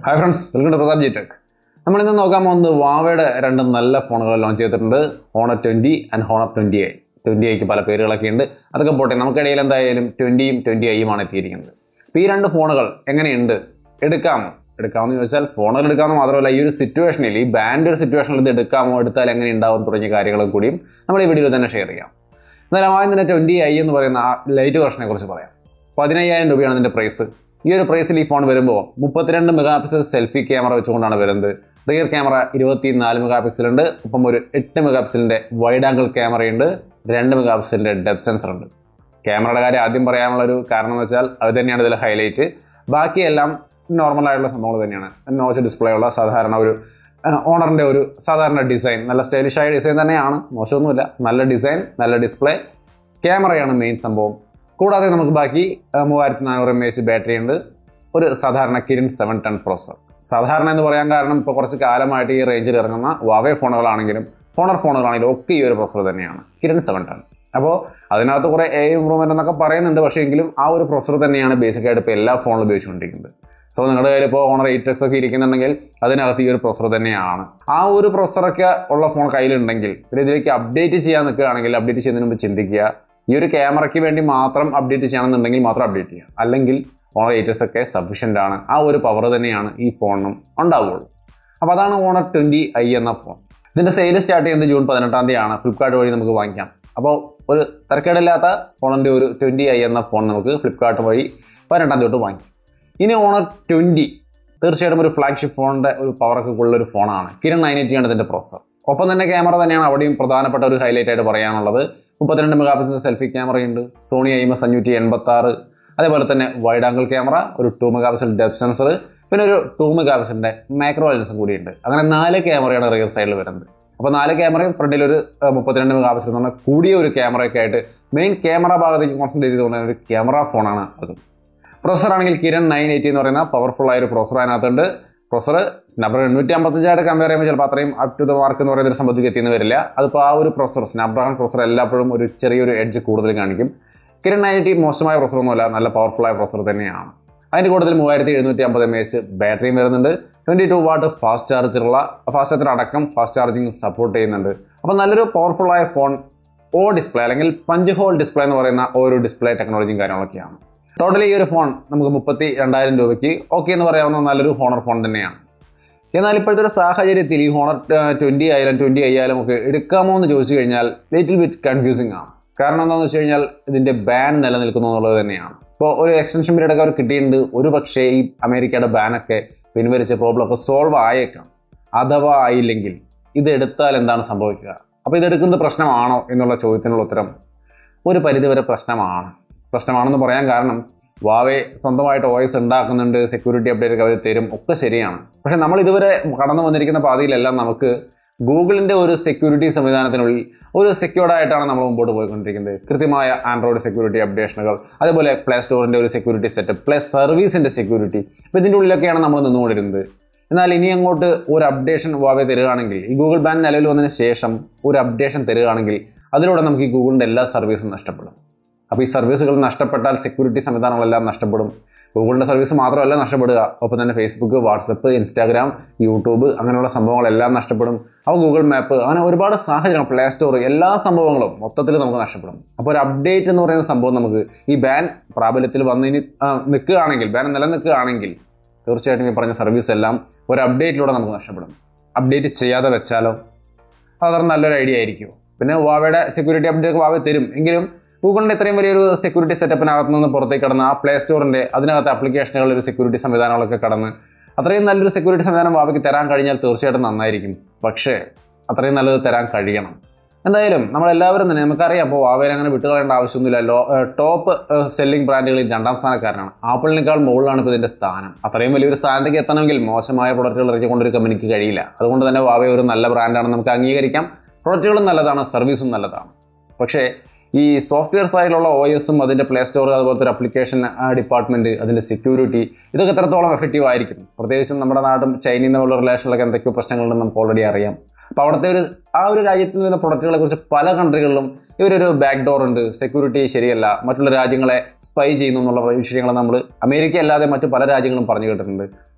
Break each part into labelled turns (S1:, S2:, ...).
S1: hi friends welcome to Pratap G tech നമ്മൾ ഇന്ന് നോക്കാൻ പോകുന്നത് വാവയുടെ രണ്ട് നല്ല ഫോണുകൾ ലോഞ്ച് ചെയ്തിട്ടുണ്ട് Honor twenty and Honor twenty I twenty ഐക്ക് പല പേരുകളൊക്കെ ഉണ്ട് അതൊക്കെ പോട്ടെ നമുക്കിടയിൽ എന്തായാലും ട്വൻറ്റിയും ട്വൻറ്റി ഐയുമാണ് എത്തിയിരിക്കുന്നത് അപ്പോൾ ഈ രണ്ട് ഫോണുകൾ എങ്ങനെയുണ്ട് എടുക്കാമോ എടുക്കാമെന്ന് ചോദിച്ചാൽ ഫോണുകൾ എടുക്കാമെന്ന് മാത്രമല്ല ഈ ഒരു സിറ്റുവേഷനിൽ ഈ ബാൻഡ് ഒരു സിറ്റുവേഷനിൽ ഇത് എടുക്കാമോ എടുത്താൽ എങ്ങനെ ഉണ്ടാവും തുടങ്ങിയ കാര്യങ്ങളും കൂടിയും നമ്മൾ ഈ വീഡിയോയിൽ തന്നെ ഷെയർ ചെയ്യാം എന്നാലും ആദ്യം തന്നെ ട്വൻറ്റി ഐ എന്ന് പറയുന്ന ആ ലൈറ്റ് വെർഷനെ കുറിച്ച് പറയാം പതിനയ്യായിരം രൂപയാണ് ഇതിൻ്റെ പ്രൈസ് ഈ ഒരു പ്രൈസിൽ ഈ ഫോൺ വരുമ്പോൾ മുപ്പത്തിരണ്ട് മെഗാ പിക്സൽ സെൽഫി ക്യാമറ വെച്ചുകൊണ്ടാണ് വരുന്നത് റിയർ ക്യാമറ ഇരുപത്തി നാല് മെഗാ പിക്സൽ ഉണ്ട് ഒപ്പം ഒരു എട്ട് മെഗാ പിക്സലിൻ്റെ വൈഡ് ആംഗിൾ ക്യാമറയുണ്ട് രണ്ട് മെഗാ പിക്സലിൻ്റെ ഡെപ് സെൻസർ ഉണ്ട് ക്യാമറയുടെ കാര്യം ആദ്യം പറയാനുള്ള ഒരു കാരണം എന്ന് വെച്ചാൽ അത് തന്നെയാണ് ഇതിൽ ഹൈലൈറ്റ് ബാക്കിയെല്ലാം നോർമൽ ആയിട്ടുള്ള സംഭവങ്ങൾ തന്നെയാണ് നോച്ച് ഡിസ്പ്ലേ ഉള്ള സാധാരണ ഒരു ഓണറിൻ്റെ ഒരു സാധാരണ ഡിസൈൻ നല്ല സ്റ്റൈലിഷ് ആയ ഡിസൈൻ തന്നെയാണ് മോശമൊന്നുമില്ല നല്ല ഡിസൈൻ നല്ല ഡിസ്പ്ലേ ക്യാമറയാണ് മെയിൻ സംഭവം കൂടാതെ നമുക്ക് ബാക്കി ആ, മൂവായിരത്തി നാനൂറ് എം എച്ച് ബാറ്ററി ഉണ്ട് ഒരു സാധാരണ കിരിൻ സെവൻ ടൺ പ്രോസർ സാധാരണ എന്ന് പറയാൻ കാരണം ഇപ്പോൾ കുറച്ച് കാലമായിട്ട് ഈ റേഞ്ചിൽ ഇറങ്ങുന്ന വാവേ ഫോണുകളാണെങ്കിലും ഹോണർ ഫോണുകളാണെങ്കിലും ഒക്കെ ഈ ഒരു പ്രോസർ തന്നെയാണ് കിരൺ സെവൻ ടൺ അപ്പോൾ അതിനകത്ത് കുറേ എ ഇമ്പ്രൂവ്മെൻ്റ് എന്നൊക്കെ പറയുന്നുണ്ട് പക്ഷേ എങ്കിലും ആ ഒരു പ്രോസർ തന്നെയാണ് ബേസിക് ആയിട്ട് ഇപ്പോൾ എല്ലാ ഫോണിലും ഉപയോഗിച്ചുകൊണ്ടിരിക്കുന്നത് സോ നിങ്ങളുടെ കയ്യിൽ ഇപ്പോൾ ഓണർ എയ്റ്റ് എക്സ് ഒക്കെ ഇരിക്കുന്നുണ്ടെങ്കിൽ അതിനകത്ത് ഈ ഒരു പ്രോസർ തന്നെയാണ് ആ ഒരു പ്രോസറൊക്കെ ഉള്ള ഫോൺ കയ്യിലുണ്ടെങ്കിൽ പിന്നെ ഇതിലേക്ക് അപ്ഡേറ്റ് ചെയ്യാൻ നിൽക്കുകയാണെങ്കിൽ അപ്ഡേറ്റ് ചെയ്യുന്നതിന് മുമ്പ് ചിന്തിക്കുക ഈ ഒരു ക്യാമറയ്ക്ക് വേണ്ടി മാത്രം അപ്ഡേറ്റ് ചെയ്യണമെന്നുണ്ടെങ്കിൽ മാത്രം അപ്ഡേറ്റ് ചെയ്യുക അല്ലെങ്കിൽ ഓണർ എയ്റ്റ് എസ് ഒക്കെ സഫീഷ്യൻ്റ് ആണ് ആ ഒരു പവർ തന്നെയാണ് ഈ ഫോണിനും ഉണ്ടാവുള്ളൂ അപ്പോൾ അതാണ് ഓണർ ട്വൻറ്റി ഐ എന്ന ഫോൺ ഇതിൻ്റെ സെയിൽ സ്റ്റാർട്ട് ചെയ്യുന്നത് ജൂൺ പതിനെട്ടാം തീയതിയാണ് ഫ്ലിപ്കാർട്ട് വഴി നമുക്ക് വാങ്ങിക്കാം അപ്പോൾ ഒരു തരക്കേടില്ലാത്ത ഫോണിൻ്റെ ഒരു ട്വൻറ്റി ഐ എന്ന ഫോൺ നമുക്ക് ഫ്ലിപ്കാർട്ട് വഴി പതിനെട്ടാം തീയതി തൊട്ട് വാങ്ങിക്കാം ഇനി ഓണർ ട്വൻറ്റി തീർച്ചയായിട്ടും ഒരു ഫ്ലാഗ്ഷിപ്പ് ഫോണിൻ്റെ ഒരു പവറൊക്കെ ഉള്ള ഒരു ഫോണാണ് കിരൺ നയൻ എയ്റ്റി ആണ് ഇതിൻ്റെ പ്രോസർ ഒപ്പം തന്നെ ക്യാമറ തന്നെയാണ് അവിടെയും പ്രധാനപ്പെട്ട ഒരു ഹൈലൈറ്റ് ആയിട്ട് പറയാനുള്ളത് മുപ്പത്തിരണ്ട് മെഗാ പിക്സൽ സെൽഫി ക്യാമറയുണ്ട് സോണി ഐ എം എസ് അഞ്ഞൂറ്റി എൺപത്തി ആറ് അതേപോലെ തന്നെ വൈഡ് ആംഗിൾ ക്യാമറ ഒരു two mega pixel depth sensor പിന്നെ ഒരു ടു മെഗാ പിക്സലിൻ്റെ മാക്രോ ലെൻസും കൂടിയുണ്ട് അങ്ങനെ നാല് ക്യാമറയാണ് റിയർ സൈഡിൽ വരുന്നത് അപ്പോൾ നാല് ക്യാമറയും ഫ്രണ്ടിൽ ഒരു ഏഹ്, മുപ്പത്തിരണ്ട് മെഗാ പിക്സൽ എന്ന് പറഞ്ഞാൽ കൂടിയ ഒരു ക്യാമറയൊക്കെ ആയിട്ട് മെയിൻ ക്യാമറ ഭാഗത്തേക്ക് കോൺസെൻട്രേറ്റ് ചെയ്തുകൊണ്ട് ഒരു ക്യാമറ ഫോണാണ് അത് പ്രോസർ ആണെങ്കിൽ കിരൺ നയൻ എയ്റ്റി എന്ന് പറയുന്ന പവർഫുൾ ആയ ഒരു പ്രോസർ അതിനകത്തുണ്ട് പ്രോസർ സ്നാപ്ഡ്രാഗൺ എണ്ണൂറ്റി അമ്പത്തഞ്ചായിട്ട് കമ്പയർ ചെയ്യുമ്പോൾ ചിലപ്പോൾ അത്രയും അപ് ടു ദ മാർക്ക് എന്ന് പറയുന്ന ഒരു സംഭവത്തിൽ എത്തിയെന്ന് വരില്ല അതിപ്പോൾ ആ ഒരു പ്രോസർ സ്നാപ്ഡ്രാഗൺ പ്രോസർ എല്ലായ്പ്പോഴും ഒരു ചെറിയൊരു എഡ്ജ് കൂടുതൽ കാണിക്കും കിരൺ നയൻ എയ്റ്റി മോശമായ പ്രോസർ ഒന്നുമല്ല നല്ല പവർഫുൾ ആയ പ്രോസർ തന്നെയാണ് അതിൻ്റെ കൂടുതൽ മൂവായിരത്തി എഴുന്നൂറ്റി അമ്പത് എം എച്ച് ബാറ്ററിയും വരുന്നുണ്ട് ട്വൻറ്റി ടു വാട്ട് ഫാസ്റ്റ് ചാർജറുള്ള ഫാസ്റ്റ് ചാർജർ അടക്കം ഫാസ്റ്റ് ചാർജിങ് സപ്പോർട്ട് ചെയ്യുന്നുണ്ട് അപ്പോൾ നല്ലൊരു പവർഫുൾ ആയ ഫോൺ ഓ ഡിസ്പ്ലേ അല്ലെങ്കിൽ പഞ്ച് ഹോൾ ഡിസ്പ്ലേ എന്ന് പറയുന്ന ഒരു ഡിസ്പ്ലേ ടെക്നോളജിയും കാര്യങ്ങളൊക്കെയാണ് ടോട്ടലി ഈ ഒരു ഫോൺ നമുക്ക് മുപ്പത്തി രണ്ടായിരം രൂപയ്ക്ക് ഓക്കെ എന്ന് പറയാവുന്ന നല്ലൊരു ഹോണർ ഫോൺ തന്നെയാണ് എന്നാൽ ഇപ്പോഴത്തെ ഒരു സാഹചര്യത്തിൽ ഈ ഹോണർ ട്വൻറ്റി ആയാലും ട്വൻറ്റി ആയാലും ഒക്കെ എടുക്കാമോ എന്ന് ചോദിച്ചു കഴിഞ്ഞാൽ ലിറ്റിൽ ബിറ്റ് കൺഫ്യൂസിങ് ആണ് കാരണം എന്താണെന്ന് വെച്ച് കഴിഞ്ഞാൽ ഇതിൻ്റെ ബാൻ നിലനിൽക്കുന്നു എന്നുള്ളത് തന്നെയാണ് ഇപ്പോൾ ഒരു എക്സ്റ്റൻഷൻ പീരീഡ് ഒക്കെ അവർ കിട്ടിയിട്ടുണ്ട് ഒരു പക്ഷേ ഈ അമേരിക്കയുടെ ബാനൊക്കെ പിൻവലിച്ച പ്രോബ്ലം ഒക്കെ സോൾവ് ആയേക്കാം അഥവാ ആയില്ലെങ്കിൽ ഇത് എടുത്താൽ എന്താണ് സംഭവിക്കുക അപ്പോൾ ഇതെടുക്കുന്നത് പ്രശ്നമാണോ എന്നുള്ള ചോദ്യത്തിനുള്ള ഉത്തരം ഒരു പരിധിവരെ പ്രശ്നമാണ് പ്രശ്നമാണെന്ന് പറയാൻ കാരണം വാവെ സ്വന്തമായിട്ട് വോയിസ് ഉണ്ടാക്കുന്നുണ്ട് സെക്യൂരിറ്റി അപ്ഡേറ്റ് ഒക്കെ അവർ തരും ഒക്കെ ശരിയാണ് പക്ഷെ നമ്മൾ ഇതുവരെ കടന്നു വന്നിരിക്കുന്ന പാതയിലെല്ലാം നമുക്ക് ഗൂഗിളിൻ്റെ ഒരു സെക്യൂരിറ്റി സംവിധാനത്തിനുള്ളിൽ ഒരു സെക്യൂർഡ് ആയിട്ടാണ് നമ്മൾ മുമ്പോട്ട് പോയിക്കൊണ്ടിരിക്കുന്നത് കൃത്യമായ ആൻഡ്രോയിഡ് സെക്യൂരിറ്റി അപ്ഡേഷനുകൾ അതേപോലെ പ്ലേ സ്റ്റോറിൻ്റെ ഒരു സെക്യൂരിറ്റി സെറ്റപ്പ് പ്ലേ സർവീസിൻ്റെ സെക്യൂരിറ്റി അപ്പോൾ ഇതിൻ്റെ ഉള്ളിലൊക്കെയാണ് നമ്മൾ നിന്നുകൊണ്ടിരുന്നത് എന്നാൽ ഇനി അങ്ങോട്ട് ഒരു അപ്ഡേഷൻ വാവെ തരികയാണെങ്കിൽ ഈ ഗൂഗിൾ ബാൻ നിലവിൽ വന്നതിന് ശേഷം ഒരു അപ്ഡേഷൻ തരികയാണെങ്കിൽ അതിലൂടെ നമുക്ക് ഈ ഗൂഗിളിൻ്റെ എല്ലാ സർവീസും നഷ്ടപ്പെടും അപ്പോൾ ഈ സർവീസുകൾ നഷ്ടപ്പെട്ടാൽ സെക്യൂരിറ്റി സംവിധാനങ്ങളെല്ലാം നഷ്ടപ്പെടും ഗൂഗിളിൻ്റെ സർവീസ് മാത്രമല്ല നഷ്ടപ്പെടുക ഒപ്പം തന്നെ ഫേസ്ബുക്ക് വാട്സപ്പ് ഇൻസ്റ്റാഗ്രാം യൂട്യൂബ് അങ്ങനെയുള്ള സംഭവങ്ങളെല്ലാം നഷ്ടപ്പെടും അപ്പോൾ ഗൂഗിൾ മാപ്പ് അങ്ങനെ ഒരുപാട് സാഹചര്യങ്ങൾ പ്ലേ സ്റ്റോർ എല്ലാ സംഭവങ്ങളും മൊത്തത്തിൽ നമുക്ക് നഷ്ടപ്പെടും അപ്പോൾ ഒരു അപ്ഡേറ്റ് എന്ന് പറയുന്ന സംഭവം നമുക്ക് ഈ ബാൻ പ്രാബല്യത്തിൽ വന്നതിന് നിൽക്കുകയാണെങ്കിൽ ബാൻ നിലനിൽക്കുകയാണെങ്കിൽ തീർച്ചയായിട്ടും ഈ പറഞ്ഞ സർവീസ് എല്ലാം ഒരു അപ്ഡേറ്റിലൂടെ നമുക്ക് നഷ്ടപ്പെടും അപ്ഡേറ്റ് ചെയ്യാതെ വെച്ചാലോ അതത്ര നല്ലൊരു ഐഡിയ ആയിരിക്കും പിന്നെ വാവയുടെ സെക്യൂരിറ്റി അപ്ഡേറ്റ് വാവ തരും എങ്കിലും ഗൂഗിളിൻ്റെ ഇത്രയും വലിയൊരു സെക്യൂരിറ്റി സെറ്റപ്പിനകത്ത് നിന്ന് പുറത്തേക്ക് കടന്ന് ആ പ്ലേ സ്റ്റോറിൻ്റെ അതിനകത്ത് ആപ്ലിക്കേഷനുകളിൽ ഒരു സെക്യൂരിറ്റി സംവിധാനങ്ങളൊക്കെ കടന്ന് അത്രയും നല്ലൊരു സെക്യൂരിറ്റി സംവിധാനം വാവയ്ക്ക് തരാൻ കഴിഞ്ഞാൽ തീർച്ചയായിട്ടും നന്നായിരിക്കും പക്ഷേ അത്രയും നല്ലത് തരാൻ കഴിയണം എന്തായാലും നമ്മളെല്ലാവരും തന്നെ നമുക്കറിയാം അപ്പോൾ വാവേനെ അങ്ങനെ വിട്ടുകളയേണ്ട ആവശ്യമൊന്നുമില്ല ലോ ടോപ്പ് സെല്ലിംഗ് ബ്രാൻഡുകളിൽ രണ്ടാം സ്ഥാനക്കാരനാണ് ആപ്പിളിനേക്കാൾ മുകളിലാണ് ഇപ്പോൾ ഇതിൻ്റെ സ്ഥാനം അത്രയും വലിയൊരു സ്ഥാനത്തേക്ക് എത്തണമെങ്കിൽ മോശമായ പ്രൊഡക്റ്റുകൾ ഇറക്കിക്കൊണ്ട് ഒരു കമ്പനിക്ക് കഴിയില്ല അതുകൊണ്ട് തന്നെ വാവെ ഒരു നല്ല ബ്രാൻഡാണ് നമുക്ക് അംഗീകരിക്കാം പ്രൊഡക്റ്റുകളും നല്ലതാണ് സർവീസും നല്ലതാണ് പക്ഷേ ഈ സോഫ്റ്റ്വെയർ സൈഡിലുള്ള ഒ എസും അതിൻ്റെ പ്ലേ സ്റ്റോർ അതുപോലത്തെ ഒരു അപ്ലിക്കേഷൻ ഡിപ്പാർട്ട്മെൻറ്റ് അതിൻ്റെ സെക്യൂരിറ്റി ഇതൊക്കെ എത്രത്തോളം എഫക്റ്റീവ് ആയിരിക്കും പ്രത്യേകിച്ചും നമ്മുടെ നാടും ചൈനയും തമ്മിലുള്ള റിലേഷനിലൊക്കെ എന്തൊക്കെയോ പ്രശ്നങ്ങളുണ്ടെന്ന് നമുക്ക് ഓൾറെഡി അറിയാം അപ്പോൾ അവിടുത്തെ ഒരു ആ ഒരു രാജ്യത്തിൽ നിന്ന് വരുന്ന പ്രൊഡക്റ്റുകളെ കുറിച്ച് പല കൺട്രികളിലും ഇവരൊരു ബാക്ക് ഡോർ ഉണ്ട് സെക്യൂരിറ്റി ശരിയല്ല മറ്റുള്ള രാജ്യങ്ങളെ സ്പൈ ചെയ്യുന്നു എന്നുള്ള വിഷയങ്ങൾ നമ്മൾ അമേരിക്ക അല്ലാതെ മറ്റു പല രാജ്യങ്ങളും പറഞ്ഞു കേട്ടിട്ടുണ്ട്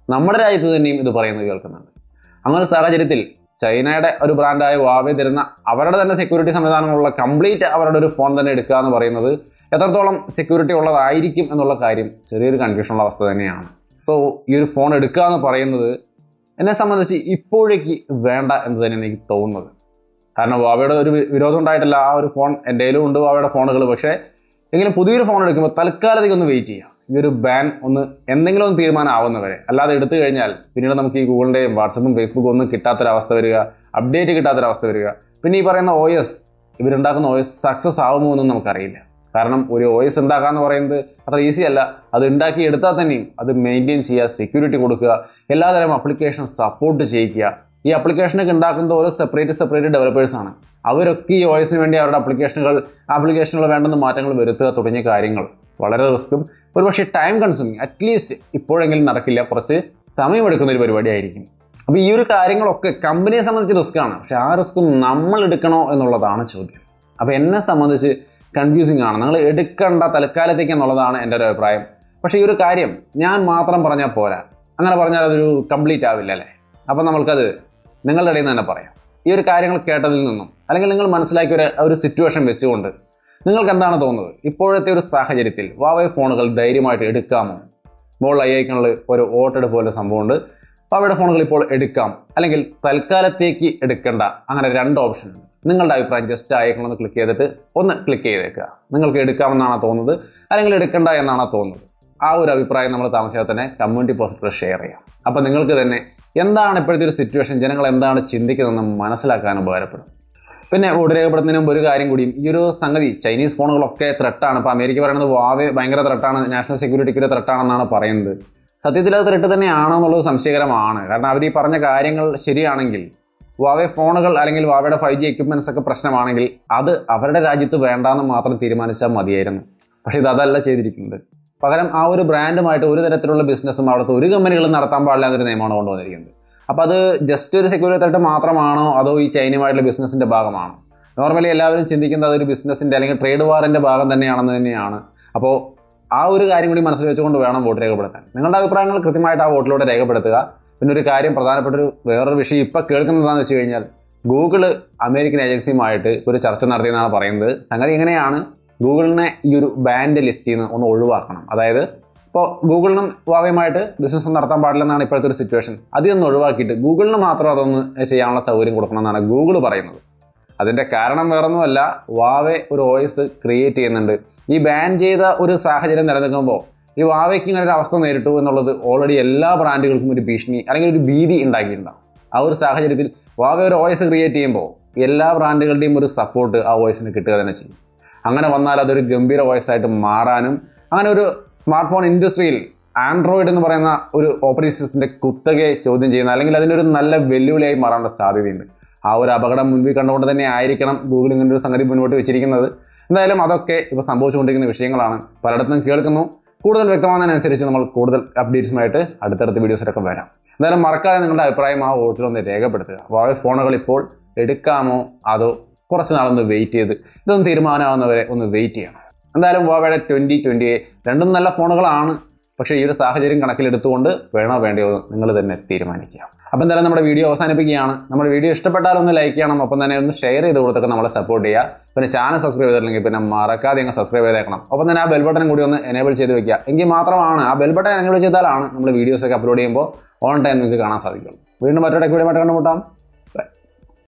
S1: നമ്മുടെ രാജ്യത്ത് തന്നെയും ഇത് പറയുന്നത് കേൾക്കുന്നുണ്ട് അങ്ങനെ ഒരു സാഹചര്യത്തിൽ ചൈനയുടെ ഒരു ബ്രാൻഡായ വാവെ തരുന്ന അവരുടെ തന്നെ സെക്യൂരിറ്റി സംവിധാനങ്ങളുള്ള കംപ്ലീറ്റ് അവരുടെ ഒരു ഫോൺ തന്നെ എടുക്കുക എന്ന് പറയുന്നത് എത്രത്തോളം സെക്യൂരിറ്റി ഉള്ളതായിരിക്കും എന്നുള്ള കാര്യം ചെറിയൊരു കൺഫ്യൂഷനുള്ള അവസ്ഥ തന്നെയാണ് സോ ഈ ഒരു ഫോൺ എടുക്കുക എന്ന് പറയുന്നത് എന്നെ സംബന്ധിച്ച് ഇപ്പോഴേക്ക് വേണ്ട എന്ന് തന്നെയാണ് എനിക്ക് തോന്നുന്നത് കാരണം വാവയുടെ ഒരു വി- വിരോധം ഉണ്ടായിട്ടില്ല ആ ഒരു ഫോൺ എൻ്റെ കയ്യിലും ഉണ്ട് വാവയുടെ ഫോണുകൾ പക്ഷേ എങ്കിലും പുതിയൊരു ഫോൺ എടുക്കുമ്പോൾ തൽക്കാലത്തേക്ക് ഒന്ന് വെയിറ്റ് ചെയ്യാം ഈ ഒരു ബാൻ ഒന്ന് എന്തെങ്കിലും ഒന്ന് തീരുമാനം ആവുന്നവരെ അല്ലാതെ എടുത്തു കഴിഞ്ഞാൽ പിന്നീട് നമുക്ക് ഈ ഗൂഗിളിൻ്റെയും വാട്സപ്പും ഫേസ്ബുക്കും ഒന്നും കിട്ടാത്തൊരവസ്ഥ വരിക അപ്ഡേറ്റ് കിട്ടാത്തൊരവസ്ഥ വരിക പിന്നെ ഈ പറയുന്ന ഒ എസ് ഇവരുണ്ടാക്കുന്ന ഒ എസ് സക്സസ് ആവുമോ എന്നും നമുക്കറിയില്ല കാരണം ഒരു ഒ എസ് ഉണ്ടാക്കുക എന്ന് പറയുന്നത് അത്ര ഈസി അല്ല അത് ഉണ്ടാക്കി എടുത്താൽ തന്നെയും അത് മെയിൻറ്റെയിൻ ചെയ്യുക സെക്യൂരിറ്റി കൊടുക്കുക എല്ലാതരം അപ്ലിക്കേഷൻ സപ്പോർട്ട് ചെയ്യിക്കുക ഈ അപ്ലിക്കേഷനൊക്കെ ഉണ്ടാക്കുന്നത് ഓരോ സെപ്പറേറ്റ് സെപ്പറേറ്റ് ഡെവലപ്പേഴ്സ് ആണ് അവരൊക്കെ ഈ OS ന് വേണ്ടി അവരുടെ അപ്ലിക്കേഷനുകൾ ആപ്ലിക്കേഷനുകൾ വേണ്ടുന്ന മാറ്റങ്ങൾ വരുത്തുക തുടങ്ങിയ കാര്യങ്ങൾ വളരെ റിസ്ക്കും ഒരുപക്ഷെ ടൈം കൺസ്യൂമിങ് അറ്റ്ലീസ്റ്റ് ഇപ്പോഴെങ്കിലും നടക്കില്ല കുറച്ച് സമയമെടുക്കുന്ന ഒരു പരിപാടിയായിരിക്കും അപ്പോൾ ഈ ഒരു കാര്യങ്ങളൊക്കെ കമ്പനിയെ സംബന്ധിച്ച് റിസ്ക് ആണ് പക്ഷെ ആ റിസ്ക് നമ്മൾ എടുക്കണോ എന്നുള്ളതാണ് ചോദ്യം അപ്പോൾ എന്നെ സംബന്ധിച്ച് കൺഫ്യൂസിങ് ആണ് നിങ്ങൾ എടുക്കണ്ട തൽക്കാലത്തേക്ക് എന്നുള്ളതാണ് എൻ്റെ ഒരു അഭിപ്രായം പക്ഷേ ഈ ഒരു കാര്യം ഞാൻ മാത്രം പറഞ്ഞാൽ പോരാ അങ്ങനെ പറഞ്ഞാൽ അതൊരു കംപ്ലീറ്റ് ആവില്ല അല്ലേ അപ്പം നമ്മൾക്കത് നിങ്ങളുടെ ഇടയിൽ നിന്ന് തന്നെ പറയാം ഈ ഒരു കാര്യങ്ങൾ കേട്ടതിൽ നിന്നും അല്ലെങ്കിൽ നിങ്ങൾ മനസ്സിലാക്കിയ ഒരു ഒരു സിറ്റുവേഷൻ വെച്ചുകൊണ്ട് നിങ്ങൾക്ക് എന്താണ് തോന്നുന്നത് ഇപ്പോഴത്തെ ഒരു സാഹചര്യത്തിൽ വാവൈ ഫോണുകൾ ധൈര്യമായിട്ട് എടുക്കാമോ ഇപ്പോൾ ഐ ഐക്കണിൽ ഒരു വോട്ടെടുപ്പ് പോലെ സംഭവമുണ്ട് വാവയുടെ ഫോണുകൾ ഇപ്പോൾ എടുക്കാം അല്ലെങ്കിൽ തൽക്കാലത്തേക്ക് എടുക്കേണ്ട അങ്ങനെ രണ്ട് ഓപ്ഷൻ ഉണ്ട് നിങ്ങളുടെ അഭിപ്രായം ജസ്റ്റ് അയക്കണമെന്ന് ക്ലിക്ക് ചെയ്തിട്ട് ഒന്ന് ക്ലിക്ക് ചെയ്തേക്കുക നിങ്ങൾക്ക് എടുക്കാമെന്നാണോ തോന്നുന്നത് അല്ലെങ്കിൽ എടുക്കണ്ട എന്നാണോ തോന്നുന്നത് ആ ഒരു അഭിപ്രായം നമ്മൾ താമസിയാതെ തന്നെ കമ്മ്യൂണിറ്റി പോസ്റ്റിൽ ഷെയർ ചെയ്യാം അപ്പോൾ നിങ്ങൾക്ക് തന്നെ എന്താണ് ഇപ്പോഴത്തെ ഒരു സിറ്റുവേഷൻ ജനങ്ങൾ എന്താണ് ചിന്തിക്കുന്നതെന്ന് മനസ്സിലാക്കാൻ ഉപകാരപ്പെടും പിന്നെ വോട്ട് രേഖപ്പെടുത്തുന്നതിന് മുമ്പ് ഒരു കാര്യം കൂടിയും ഈ ഒരു സംഗതി ചൈനീസ് ഫോണുകളൊക്കെ ത്രെട്ടാണ് ഇപ്പോൾ അമേരിക്ക പറയുന്നത് വാവെ ഭയങ്കര ത്രെട്ടാണ് നാഷണൽ സെക്യൂരിറ്റിക്ക് ഒരു ത്രെട്ടാണെന്നാണ് പറയുന്നത് സത്യത്തിൽ അത് ത്രെട്ട് തന്നെയാണോ എന്നുള്ളത് സംശയകരമാണ് കാരണം അവർ ഈ പറഞ്ഞ കാര്യങ്ങൾ ശരിയാണെങ്കിൽ വാവെ ഫോണുകൾ അല്ലെങ്കിൽ വാവയുടെ ഫൈവ് ജി എക്യുപ്മെന്റ്സ് ഒക്കെ പ്രശ്നമാണെങ്കിൽ അത് അവരുടെ രാജ്യത്ത് വേണ്ടാന്ന് മാത്രം തീരുമാനിച്ചാൽ മതിയായിരുന്നു പക്ഷേ ഇത് അതല്ല ചെയ്തിരിക്കുന്നത് പകരം ആ ഒരു ബ്രാൻഡുമായിട്ട് ഒരു തരത്തിലുള്ള ബിസിനസ്സും അവിടുത്തെ ഒരു കമ്പനികളും നടത്താൻ പാടില്ല എന്നൊരു നിയമമാണ് കൊണ്ടുവന്നിരിക്കുന്നത് അപ്പോൾ അത് ജസ്റ്റ് ഒരു സെക്യൂരിറ്റി ത്രെട്ട് മാത്രമാണോ അതോ ഈ ചൈനയുമായിട്ടുള്ള ബിസിനസ്സിന്റെ ഭാഗമാണോ നോർമലി എല്ലാവരും ചിന്തിക്കുന്നത് അതൊരു ബിസിനസ്സിന്റെ അല്ലെങ്കിൽ ട്രേഡ് വാറിന്റെ ഭാഗം തന്നെയാണെന്ന് തന്നെയാണ് അപ്പോൾ ആ ഒരു കാര്യം കൂടി മനസ്സിൽ വെച്ചുകൊണ്ട് വേണം വോട്ട് രേഖപ്പെടുത്താൻ നിങ്ങളുടെ അഭിപ്രായങ്ങൾ കൃത്യമായിട്ട് ആ വോട്ടിലൂടെ രേഖപ്പെടുത്തുക പിന്നെ ഒരു കാര്യം പ്രധാനപ്പെട്ട ഒരു വേറൊരു വിഷയം ഇപ്പം കേൾക്കുന്നതാണെന്ന് വെച്ച് കഴിഞ്ഞാൽ ഗൂഗിള് അമേരിക്കൻ ഏജൻസിയുമായിട്ട് ഒരു ചർച്ച നടത്തിയെന്നാണ് പറയുന്നത് സംഗതി എങ്ങനെയാണ് ഗൂഗിളിനെ ഈ ഒരു ബാൻഡ് ലിസ്റ്റിൽ നിന്ന് ഒന്ന് ഒഴിവാക്കണം അതായത് ഇപ്പോൾ ഗൂഗിളിനും വാവയുമായിട്ട് ബിസിനസ് നടത്താൻ പാടില്ലെന്നാണ് ഇപ്പോഴത്തെ ഒരു സിറ്റുവേഷൻ അതൊന്ന് ഒഴിവാക്കിയിട്ട് ഗൂഗിളിന് മാത്രം അതൊന്ന് ചെയ്യാനുള്ള സൗകര്യം കൊടുക്കണമെന്നാണ് ഗൂഗിൾ പറയുന്നത് അതിൻ്റെ കാരണം വേറൊന്നുമല്ല വാവെ ഒരു വോയിസ് ക്രിയേറ്റ് ചെയ്യുന്നുണ്ട് ഈ ബാൻ ചെയ്ത ഒരു സാഹചര്യം നിലനിൽക്കുമ്പോൾ ഈ വാവയ്ക്ക് ഇങ്ങനെ ഒരു അവസ്ഥ നേരിട്ടു എന്നുള്ളത് ഓൾറെഡി എല്ലാ ബ്രാൻഡുകൾക്കും ഒരു ഭീഷണി അല്ലെങ്കിൽ ഒരു ഭീതി ഉണ്ടാക്കിയിട്ടുണ്ടാവും ആ ഒരു സാഹചര്യത്തിൽ വാവ ഒരു വോയിസ് ക്രിയേറ്റ് ചെയ്യുമ്പോൾ എല്ലാ ബ്രാൻഡുകളുടെയും ഒരു സപ്പോർട്ട് ആ വോയിസിന് കിട്ടുക തന്നെ ചെയ്യും അങ്ങനെ വന്നാൽ അതൊരു ഗംഭീര വോയിസ് ആയിട്ട് മാറാനും അങ്ങനെ ഒരു സ്മാർട്ട് ഫോൺ ഇൻഡസ്ട്രിയിൽ ആൻഡ്രോയിഡ് എന്ന് പറയുന്ന ഒരു ഓപ്പറേറ്റിംഗ് സിസ്റ്റത്തിന്റെ കുത്തകയെ ചോദ്യം ചെയ്യുന്ന അല്ലെങ്കിൽ അതിനൊരു നല്ല വെല്ലുവിളിയായി മാറാനുള്ള സാധ്യതയുണ്ട് ആ ഒരു അപകടം മുൻപിൽ കണ്ടുകൊണ്ട് തന്നെ ആയിരിക്കണം ഗൂഗിൾ ഇങ്ങനെ ഒരു സംഗതി മുന്നോട്ട് വെച്ചിരിക്കുന്നത് എന്തായാലും അതൊക്കെ ഇപ്പോൾ സംഭവിച്ചുകൊണ്ടിരിക്കുന്ന വിഷയങ്ങളാണ് പലയിടത്തും കേൾക്കുന്നു കൂടുതൽ വ്യക്തമാകുന്നതിനനുസരിച്ച് നമ്മൾ കൂടുതൽ അപ്ഡേറ്റ്സുമായിട്ട് അടുത്തടുത്ത വീഡിയോസിലൊക്കെ വരാം എന്തായാലും മറക്കാതെ നിങ്ങളുടെ അഭിപ്രായം ആ വോട്ടിലൊന്ന് രേഖപ്പെടുത്തുക വാവ ഫോണുകൾ ഇപ്പോൾ എടുക്കാമോ അതോ കുറച്ച് നാളൊന്ന് വെയിറ്റ് ചെയ്ത് ഇതൊന്ന് തീരുമാനമാവുന്നവരെ ഒന്ന് വെയിറ്റ് ചെയ്യണം എന്തായാലും വാവയുടെ ട്വൻറ്റി ട്വൻറ്റി രണ്ടും നല്ല ഫോണുകളാണ് പക്ഷേ ഈ ഒരു സാഹചര്യം കണക്കിലെടുത്തുകൊണ്ട് വേണോ വേണ്ടയോ എന്ന് നിങ്ങൾ തന്നെ തീരുമാനിക്കുക അപ്പം എന്തായാലും നമ്മുടെ വീഡിയോ അവസാനിപ്പിക്കുകയാണ് നമ്മുടെ വീഡിയോ ഇഷ്ടപ്പെട്ടാൽ ഒന്ന് ലൈക്ക് ചെയ്യണം ഒപ്പം തന്നെ ഒന്ന് ഷെയർ ചെയ്ത് കൊടുത്തൊക്കെ നമ്മളെ സപ്പോർട്ട് ചെയ്യുക പിന്നെ ചാനൽ സബ്സ്ക്രൈബ് ചെയ്തില്ലെങ്കിൽ പിന്നെ മറക്കാതെ അങ്ങ് സബ്സ്ക്രൈബ് ചെയ്തേക്കണം ഒപ്പം തന്നെ ആ ബെൽ ബട്ടൺ കൂടി ഒന്ന് എനേബിൾ ചെയ്ത് വെക്കുക എങ്കിൽ മാത്രമാണ് ആ ബെൽ ബട്ടൺ എനേബിൾ ചെയ്താലാണ് നമ്മൾ വീഡിയോസൊക്കെ അപ്ലോഡ് ചെയ്യുമ്പോൾ ഓൺ ടൈം നിങ്ങൾക്ക് കാണാൻ സാധിക്കുള്ളൂ വീണ്ടും മറ്റൊരു വീഡിയോ കണ്ടുമുട്ടാം